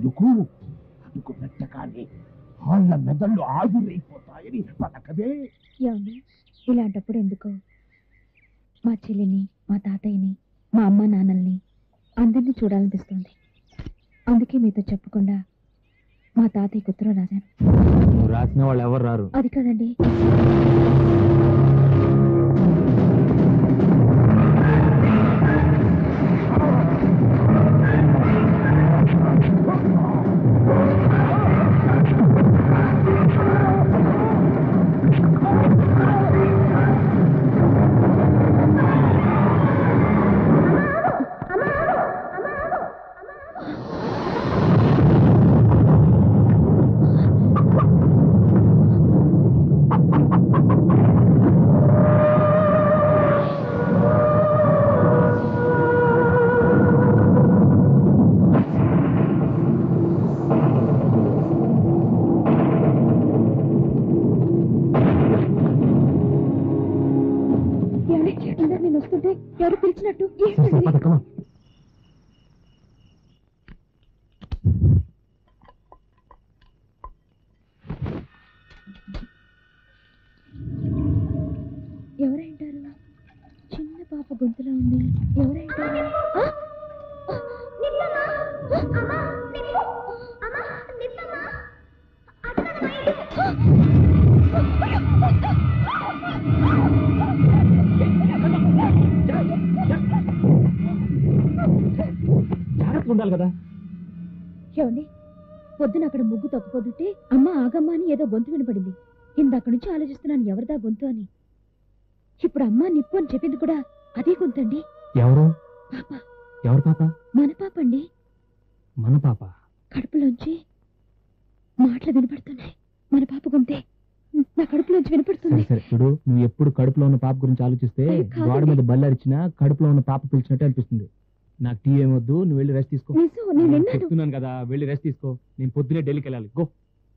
ఎందుకు అందుకు మెత్తగానే వాళ్ళ మెదళ్ళు ఆవిరైపోతాయని పలకవే ఏమండి ఇలాంటప్పుడు ఎందుకో మా చెల్లిని మా తాతయ్యని మా అమ్మ నాన్నల్ని అందరినీ చూడాలనిపిస్తుంది అందుకే మీతో చెప్పకుండా మా తాతయ్యకు ఉత్తరం రాశాను నువ్వు రాసిన వాళ్ళు ఎవరు రారు అది కదండి ఏమండి ఇందాక నేను వస్తుంటే ఎవరు పిలిచినట్టు ఏంటండి? ఎవరైంటారు చిన్న పాప గొంతులో ఉంది ఎవరైంటారు ఆ? ఆ, నిప్పమ్మా! అమ్మా, నిప్పు! అమ్మా, నిప్పమ్మా! జాగ్రత్తగా ఉండాలి కదా ఏమండి పొద్దున అక్కడ ముగ్గు తొక్కపోతుంటే అమ్మ ఆగమ్మ అని ఏదో గొంతు వినపడింది ఇందాక నుంచి ఆలోచిస్తున్నాను ఎవరిదా గొంతు అని ఇప్పుడు అమ్మ నిప్పు అని చెప్పింది కూడా అదే గొంతండి ఎవరు పాప ఎవరు పాప మన పాప అండి మన పాప కడుపులోంచి మాటలు వినపడుతున్నాయి మన పాప గొంతే నా కడుపులోంచి సరే వినపడుతుంది సరే చూడు నువ్వు ఎప్పుడు కడుపులో ఉన్న పాప గురించి ఆలోచిస్తే అయ్యో, కాదండి. గోడ మీద బల్లి అరిచినా కడుపులో ఉన్న పాప పిలిచినట్టు అనిపిస్తుంది నాకు టీ ఏమొద్దు నువ్వు వెళ్ళి రెస్ట్ తీసుకో నిజం నేను నేను విన్నాను చెప్తున్నాను కదా వెళ్ళి రెస్ట్ తీసుకో నేను పొద్దునే ఢిల్లీకి వెళ్ళాలి గో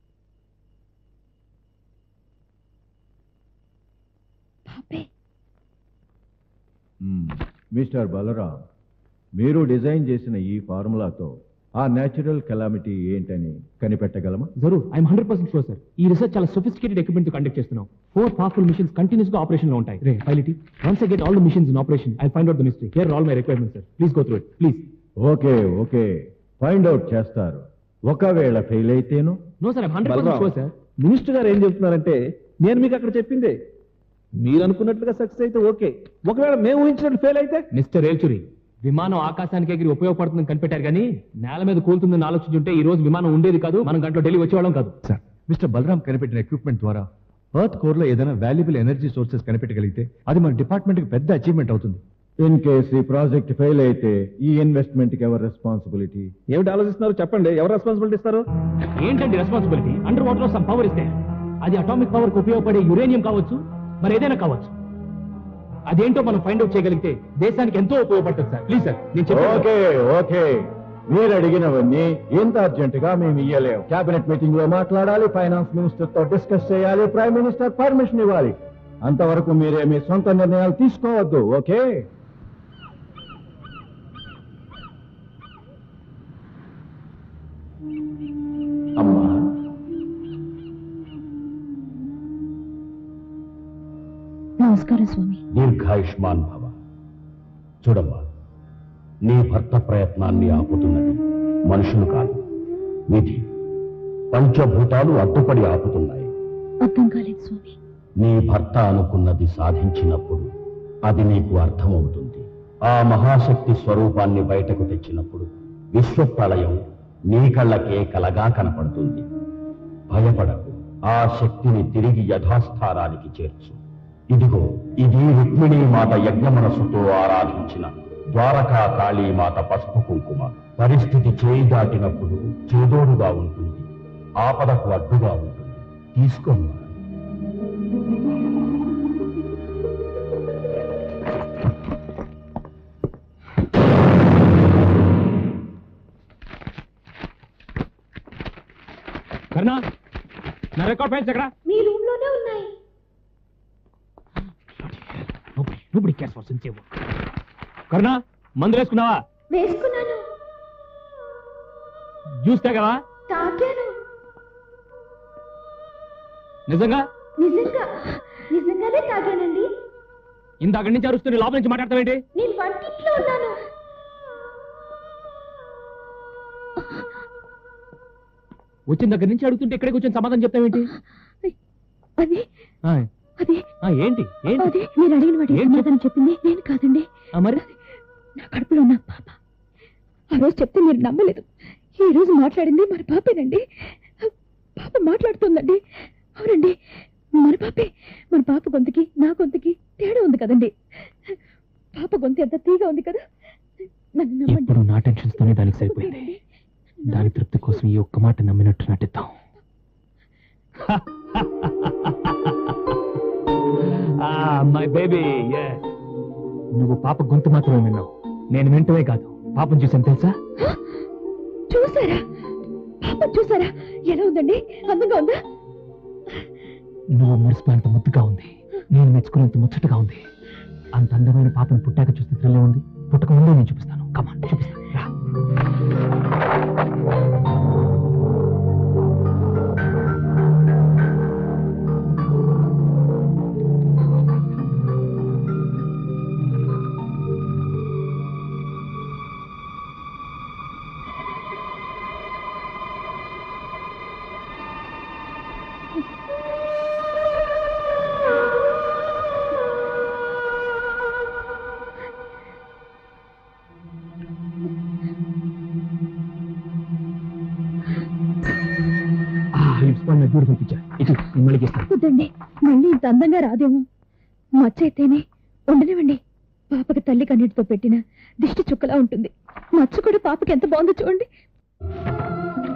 పాపే మిస్టర్ బలరాం మీరు డిజైన్ చేసిన ఈ ఫార్ములాతో ఆ నేచురల్ కెలామిటీ ఏంటని కనిపెట్టగలమా జరూర్ I'm hundred percent sure sir ఈ రీసెర్చ్ చాలా సొఫిస్టికేటెడ్ ఎక్విప్మెంట్ తో కండక్ట్ చేస్తున్నాం ఫోర్ పవర్ఫుల్ మిషన్స్ కంటిన్యూస్ గా ఆపరేషన్ లో ఉంటాయి Ray pilot once I get all the machines in operation I find out the mystery here all my requirement sir please go through it please okay okay find out చేస్తారు ఒకవేళ fail అయితేను no sir I'm hundred percent sure sir minister గారు ఏం చెప్తున్నారంటే నేను మీకు అక్కడ చెప్పిందే మీరు అనుకున్నట్లుగా సక్సెస్ అయితే ఓకే ఒకవేళ మేము ఊహించినట్టు ఫెయిల్ అయితే మిస్టర్ ఏల్చురి విమానం ఆకాశానికి ఎగిరి ఉపయోగపడుతుందని కనిపెట్టారు కానీ నేల మీద కూలుతుందని ఆలోచించుంటే ఈ రోజు విమానం ఉండేది కాదు మనం గంటలో ఢిల్లీ వచ్చేవాళ్ళం కాదు సార్ మిస్టర్ బలరాం కనిపెట్టిన ఎక్విప్మెంట్ ద్వారా ఎర్త్ కోర్ లో ఏదైనా వాల్యుబుల్ ఎనర్జీ సోర్సెస్ కనిపెట్టగలిగితే అది మన డిపార్ట్మెంట్ కి పెద్ద అచీవ్మెంట్ అవుతుంది ఇన్ కేస్ ఈ ప్రాజెక్ట్ ఫెయిల్ అయితే ఈ ఇన్వెస్ట్మెంట్ కి ఎవరు రెస్పాన్సిబిలిటీ ఏమిటి ఆలోచిస్తున్నారు చెప్పండి ఎవరు రెస్పాన్సిబిలిటీ ఇస్తారు ఏంటండి రెస్పాన్సిబిలిటీ అండర్ వాటర్ లో సమ్ పవర్ ఇస్తే అది అటామిక్ పవర్ కు ఉపయోగపడే యురేనియం కావచ్చు మరి ఏదైనా కావచ్చు అదేంటో మనం ఫైండ్ అవుట్ చేయగలిగితే దేశానికి ఎంతో ఉపయోగపడుతుంది సార్ ప్లీజ్ సార్ నేను చెప్పేది ఓకే ఓకే మీరు అడిగినవన్నీ ఇంత అర్జెంట్ గా మేము ఇయ్యలేము కేబినెట్ మీటింగ్ లో మాట్లాడాలి ఫైనాన్స్ మినిస్టర్ తో డిస్కస్ చేయాలి ప్రైమ్ మినిస్టర్ పర్మిషన్ ఇవ్వాలి అంతవరకు మీరే మీ సొంత నిర్ణయాలు తీసుకోవద్దు ఓకే అమ్మా నమస్కారం స్వామి దీర్ఘాయుష్మాన్ భవ చూడమ్మా నీ భర్త ప్రయత్నాన్ని ఆపుతున్నది మనుషులు కాదు విధి పంచభూతాలు అడ్డుపడి ఆపుతున్నాయి అర్థం కాలేదు స్వామి నీ భర్త అనుకున్నది సాధించినప్పుడు అది నీకు అర్థమవుతుంది ఆ మహాశక్తి స్వరూపాన్ని బయటకు తెచ్చినప్పుడు విశ్వ ప్రళయం నీ కళ్ళకే కలగా కనపడుతుంది భయపడకు ఆ శక్తిని తిరిగి యథాస్థానానికి చేర్చు ఇదిగో ఇది రుక్మిణీ మాత యజ్ఞమనస్సుతో ఆరాధించిన ద్వారకా కాళీ మాత పసుపు కుంకుమ పరిస్థితి చేయి దాటినప్పుడు చేదోడుగా ఉంటుంది ఆపదకు అడ్డుగా ఉంటుంది తీసుకోమ్మా కర్ణా నా రికార్డ్ ఫైల్స్ ఎక్కడ మీ రూమ్ లోనే ఉన్నాయి Nobody, nobody cares for sincere work. కరుణ మందులు వేసుకున్నావా వేసుకున్నాను జ్యూస్ తాగావా తాగాను నిజంగా నిజంగా నిజంగానే తాగానండి ఇందాక నుంచి అరుస్తున్న లోపల నుంచి మాట్లాడతావేంటి నేను వంటింట్లో ఉన్నాను వచ్చిన దగ్గర నుంచి అడుగుతుంటే ఇక్కడే కూర్చొని సమాధానం చెప్తావేంటి అది ఆ, అది ఆ, ఏంటి ఏంటి అది మీరు అడిగిన వాటి ఏం చెప్పు? సమాధానం చెప్పింది నేను కాదండి ఆ, మరి నా కడుపులో ఉన్న పాప ఆ రోజు చెప్తే మీరు నమ్మలేదు ఈ రోజు మాట్లాడింది మన పాపేనండి పాప మాట్లాడుతుందండి అవునండి మన పాపే మన పాప గొంతుకి నా గొంతుకి తేడా ఉంది కదండి పాప గొంతు ఎంత తీగా ఉంది కదా నన్ను నమ్మండి ఎప్పుడు నా టెన్షన్స్ తోనే దానికి సరిపోయింది నమ్మండి. దాని తృప్తి కోసం ఈ ఒక్క మాట నమ్మినట్టు నటిద్దాం మై బేబీ నువ్వు పాప గొంతు మాత్రమే విన్నావు నేను వింటమే కాదు పాపం చూసాను తెలుసా చూసారా పాప చూసారా ఎలా ఉందండి అందంగా ఉందా నువ్వు మురిసిపోయినంత ముద్దుగా ఉంది నేను మెచ్చుకున్నంత ముచ్చటగా ఉంది అంత అందమైన పాపను పుట్టాక చూస్తే థ్రిల్ ఉంది పుట్టక ముందే నేను చూపిస్తాను కమాన్ చూపిస్తాను రా. ఆ, lips పైన బ్యూటిఫుల్ పిక్చర్ ఇటు నేను మళ్ళీ గీస్తాను వద్దండి మళ్ళీ ఇంత అందంగా రాదేమో మచ్చ అయితేనే ఉండనివ్వండి పాపకి తల్లి కన్నీటితో పెట్టిన దిష్టి చుక్కలా ఉంటుంది మచ్చ కూడా పాపకి ఎంత బాగుందో చూడండి